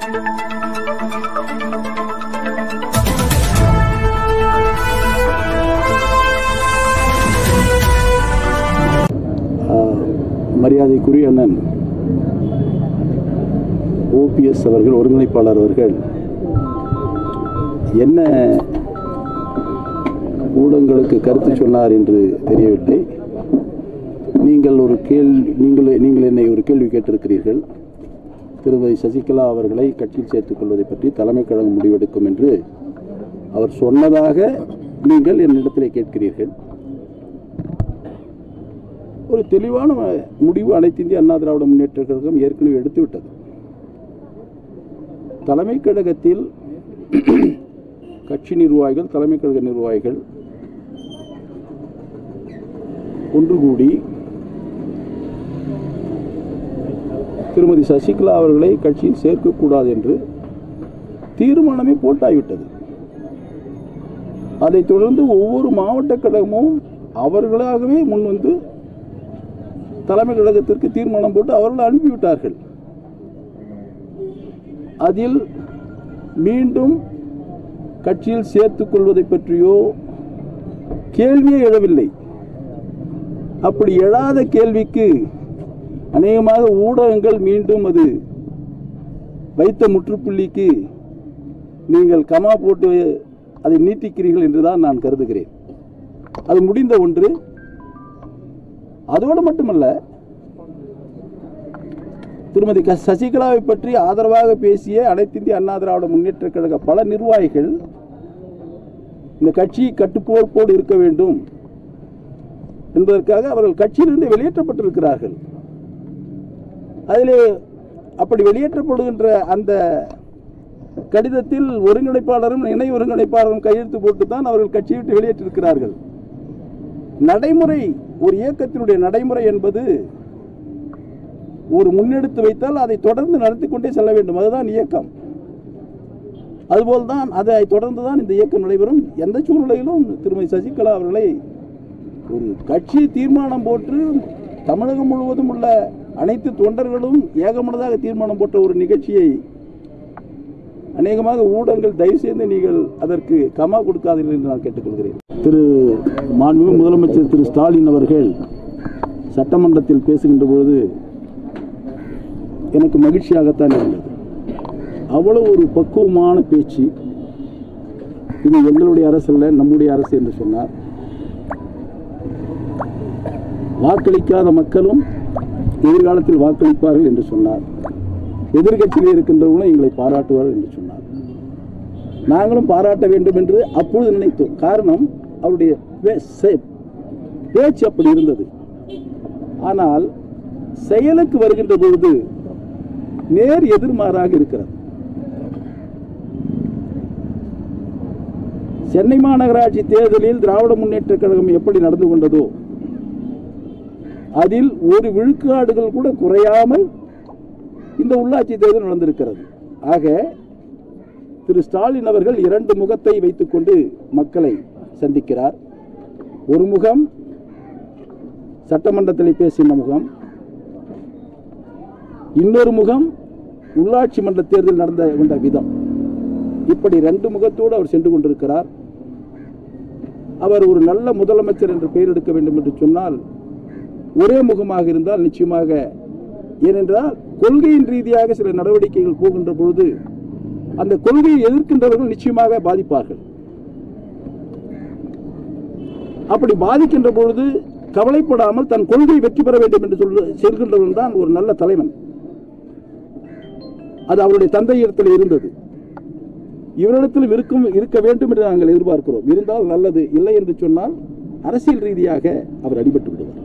ஆஹ், மரியாதைக்குரிய அண்ணன் ஓபிஎஸ் அவர்கள் ஒருங்கிணைப்பாளர் அவர்கள் என்ன ஊடகங்களுக்கு கருத்து சொன்னார் என்று தெரியவில்லை நீங்கள் ஒரு கேள்வி நீங்கள் நீங்கள் என்னை ஒரு கேள்வி கேட்டிருக்கிறீர்கள் திருமதி சசிகலா அவர்களை கட்சியில் சேர்த்துக் கொள்வதை பற்றி தலைமை கழகம் முடிவெடுக்கும் என்று அவர் சொன்னதாக நீங்கள் என்னிடத்திலே கேட்கிறீர்கள் ஒரு தெளிவான முடிவு அனைத்து இந்திய அண்ணா திராவிட முன்னேற்ற கழகம் ஏற்கனவே எடுத்துவிட்டது தலைமை கழகத்தில் கட்சி நிர்வாகிகள் தலைமை கழக நிர்வாகிகள் ஒன்று கூடி திருமதி சசிகலா அவர்களை கட்சியில் சேர்க்கக்கூடாது என்று தீர்மானமே போட்டாகிவிட்டது அதைத் தொடர்ந்து ஒவ்வொரு மாவட்ட கழகமும் அவர்களாகவே முன்வந்து தலைமை கழகத்திற்கு தீர்மானம் போட்டு அவர்கள் அனுப்பிவிட்டார்கள் அதில் மீண்டும் கட்சியில் சேர்த்துக் கொள்வதை பற்றியோ கேள்வியே எழவில்லை அப்படி எழாத கேள்விக்கு அநேகமாக ஊடகங்கள் மீண்டும் அது வைத்த முற்றுப்புள்ளிக்கு நீங்கள் கமா போட்டு அதை நீட்டிக்கிறீர்கள் என்றுதான் நான் கருதுகிறேன் அது முடிந்த ஒன்று அதோடு மட்டுமல்ல திருமதி க சசிகலாவை பற்றி ஆதரவாக பேசிய அனைத்து இந்திய அண்ணா திராவிட முன்னேற்ற கழக பல நிர்வாகிகள் இந்த கட்சி கட்டுப்போர்ப்போடு இருக்க வேண்டும் என்பதற்காக அவர்கள் கட்சியிலிருந்து வெளியேற்றப்பட்டிருக்கிறார்கள் அதிலே அப்படி வெளியேற்றப்படுகின்ற அந்த கடிதத்தில் ஒருங்கிணைப்பாளரும் இணை ஒருங்கிணைப்பாளரும் கையெழுத்து போட்டு தான் அவர்கள் கட்சியை விட்டு வெளியேற்றிருக்கிறார்கள் நடைமுறை ஒரு இயக்கத்தினுடைய நடைமுறை என்பது ஒரு முன்னெடுத்து வைத்தால் அதை தொடர்ந்து நடத்தி கொண்டே செல்ல வேண்டும் அதுதான் இயக்கம் அதுபோல் தான் அதை தொடர்ந்து தான் இந்த இயக்கம் நடைபெறும் எந்த சூழ்நிலையிலும் திருமதி சசிகலா அவர்களை ஒரு கட்சி தீர்மானம் போட்டு தமிழகம் முழுவதும் உள்ள அனைத்து தொண்டர்களும் ஏகமனதாக தீர்மானம் போட்ட ஒரு நிகழ்ச்சியை அநேகமாக ஊடகங்கள் தயவு செய்து நீங்கள் அதற்கு கமா கொடுக்காதீர்கள் என்று நான் கேட்டுக்கொள்கிறேன் திரு மாண்புமிகு முதலமைச்சர் திரு ஸ்டாலின் அவர்கள் சட்டமன்றத்தில் பேசுகின்ற பொழுது எனக்கு மகிழ்ச்சியாகத்தான் இருந்தது அவ்வளவு ஒரு பக்குவமான பேச்சு இது எங்களுடைய அரசு அல்ல நம்முடைய அரசு என்று சொன்னார் வாக்களிக்காத மக்களும் எதிர்காலத்தில் வாக்களிப்பார்கள் என்று சொன்னார் எதிர்கட்சியில் இருக்கின்றவர்களும் எங்களை பாராட்டுவார்கள் என்று சொன்னார் நாங்களும் பாராட்ட வேண்டும் என்று அப்பொழுது நினைத்தோம் காரணம் அவருடைய பே- செ- பேச்சு அப்படி இருந்தது ஆனால் செயலுக்கு வருகின்ற பொழுது நேர் எதிர்மாறாக இருக்கிறது சென்னை மாநகராட்சி தேர்தலில் திராவிட முன்னேற்ற கழகம் எப்படி நடந்து கொண்டதோ அதில் ஒரு விழுக்காடுகள் கூட குறையாமல் இந்த உள்ளாட்சி தேர்தல் நடந்திருக்கிறது ஆக திரு ஸ்டாலின் அவர்கள் இரண்டு முகத்தை வைத்துக்கொண்டு மக்களை சந்திக்கிறார் ஒரு முகம் சட்டமன்றத்தில் பேசின முகம் இன்னொரு முகம் உள்ளாட்சி மன்ற தேர்தல் நடந்த கொண்ட விதம் இப்படி ரெண்டு முகத்தோடு அவர் சென்று கொண்டிருக்கிறார் அவர் ஒரு நல்ல முதலமைச்சர் என்று பெயர் எடுக்க வேண்டும் என்று சொன்னால் ஒரே முகமாக இருந்தால் நிச்சயமாக ஏனென்றால் கொள்கையின் ரீதியாக சில நடவடிக்கைகள் போகின்ற பொழுது அந்த கொள்கையை எதிர்க்கின்றவர்கள் நிச்சயமாக பாதிப்பார்கள் அப்படி பாதிக்கின்ற பொழுது கவலைப்படாமல் தன் கொள்கை வெற்றி பெற வேண்டும் என்று சொல்ல செல்கின்றவன் தான் ஒரு நல்ல தலைவன் அது அவருடைய தந்தையிடத்தில் இருந்தது இவரிடத்தில் இருக்கும் இருக்க வேண்டும் என்று நாங்கள் எதிர்பார்க்கிறோம் இருந்தால் நல்லது இல்லை என்று சொன்னால் அரசியல் ரீதியாக அவர் அடிபட்டு விடுவார்